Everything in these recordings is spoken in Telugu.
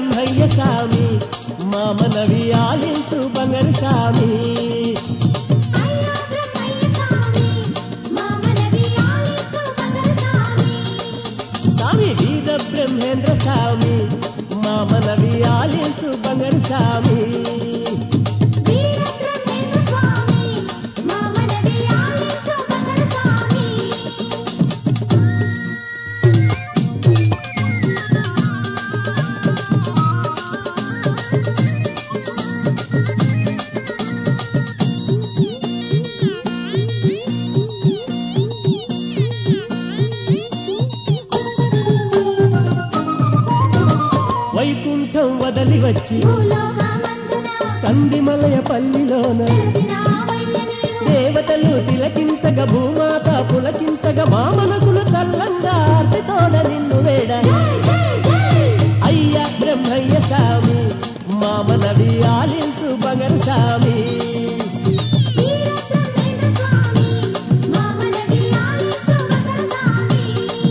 బ్రహ్మయ్య స్వామి మా మనవి ఆలించు బంగారు స్వామి అయ్యా బ్రహ్మయ్య స్వామి మా మనవి ఆలించు బంగారు స్వామి స్వామి వీర బ్రహ్మేంద్ర స్వామి మా మనవి ఆలించు బంగారు స్వామి వీర బ్రహ్మేంద్ర స్వామి మా మనవి ఆలించు బంగారు స్వామి వైకుంఠం వదలి వచ్చి భూలోకమందున కందిమలయ పల్లిలోన వెలసినావయ్య నీవు దేవతలు తిలకించగ భూమాత పులకించగ మా మనసులు చల్లంగా ఆర్తితోడ నిన్ను వేడ జై జై జై అయ్యా బ్రహ్మయ్య స్వామి మా మనవి ఆలించు బంగారు స్వామి వీర బ్రహ్మేంద్ర స్వామి మా మనవి ఆలించు బంగారు స్వామి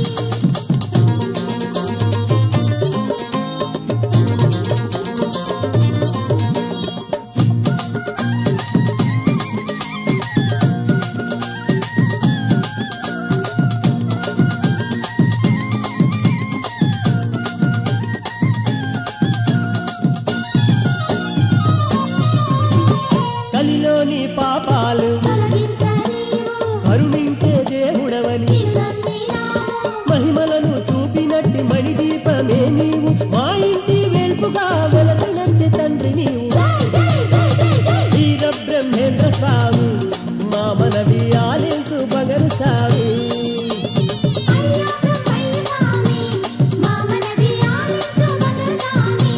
కలిలోని పాపాలు తొలగించ నీవు కరుణించే దేవుడవని నిన్ను నమ్మినాము మహిమలను చూపినట్టి మణిదీపమే నీవు మా ఇంటి వెల్పుగా వెలసినట్టి తండ్రి నీవు జై జై జై జై జై వీర బ్రహ్మేంద్ర స్వామి మా మనవి ఆలించు బంగారు స్వామి అయ్యా బ్రహ్మయ్య స్వామి మా మనవి ఆలించు బంగారు స్వామి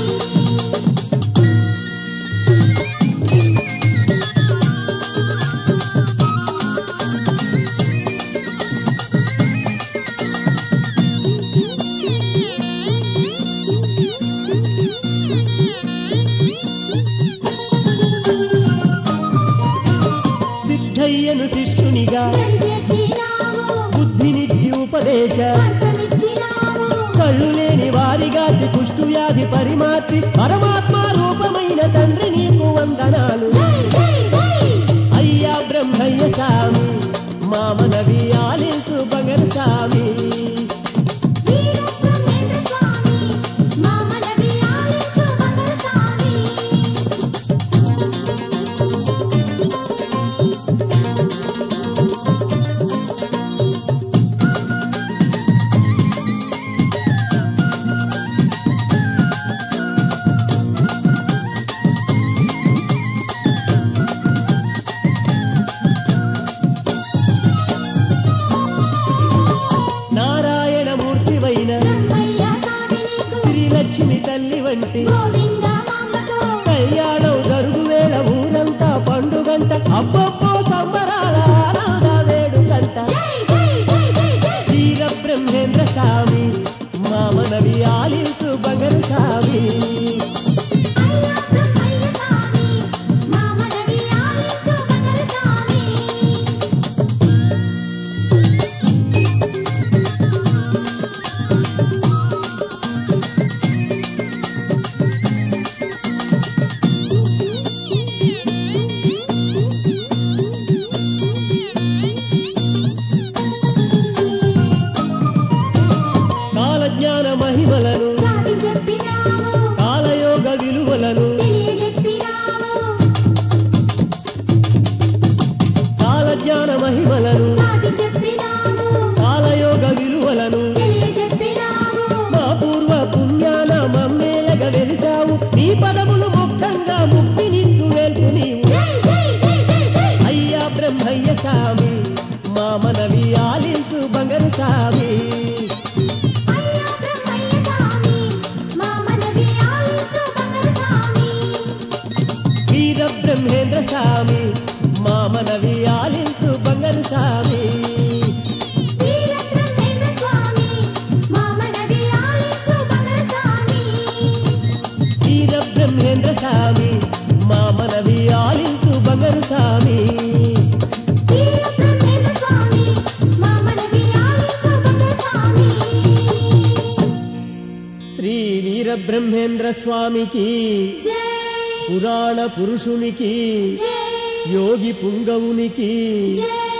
సిద్ధయ్యను శిష్యునిగా దరిచేర్చినావు బుద్ధినిచ్చి ఉపదేశ మార్గమిచ్చినావు కళ్ళు లేని వారిగాచి కుష్టు వ్యాధి పరిమార్చి పరమాత్మ రూపమైన తండ్రి నీకు వందనాలు జై జై జై అయ్యా బ్రహ్మయ్య స్వామి మా మనవి ఆలించు బంగారు స్వామి వీర బ్రహ్మేంద్ర స్వామి మా మనవి ఆలించు బంగారు స్వామి నారాయణ మూర్తివైన బ్రహ్మయ్య స్వామి నీకు శ్రీలక్ష్మి తల్లి వంటి గోవింద మామతో కళ్యాణం జరుగు వేళ ఊరంతా పండుగంట అబ్బబ్బో సంబరాల ఆనంద వేడుకంట జై జై జై జై జై వీర బ్రహ్మేంద్ర స్వామి మా మనవి ఆలించు బంగారు స్వామి అయ్యా బ్రహ్మయ్య స్వామి మా మనవి ఆలించు బంగారు స్వామి కాలజ్ఞాన మహిమలను చాటి చెప్పినావు కాలయోగ విలువలను తెలియజెప్పినావు కాలజ్ఞాన మహిమలను చాటి చెప్పినావు కాలయోగ విలువలను తెలియజెప్పినావు మా పూర్వ పుణ్యాన మమ్మేలగ వెలిసావు నీ పదములు ముఖంగా ముక్తినిచ్చు వేల్పు నీవు జై జై జై జై జై అయ్యా బ్రహ్మయ్య స్వామి మా మనవి ఆలించు బంగారు స్వామి అయ్యా బ్రహ్మయ్య స్వామి మా మనవి ఆలించు బంగారు స్వామి వీర బ్రహ్మేంద్ర స్వామి మా మనవి ఆలించు బంగారు స్వామి వీర బ్రహ్మేంద్ర స్వామి మా మనవి ఆలించు బంగారు స్వామి వీర బ్రహ్మేంద్ర స్వామి మా మనవి ఆలించు బంగారు స్వామి వీర బ్రహ్మేంద్ర స్వామి మా మనవి ఆలించు బంగారు స్వామి శ్రీ వీర వీరబ్రహ్మేంద్ర స్వామికి జై పురాణ పురుషునికి జై యోగి పుంగవునికి జై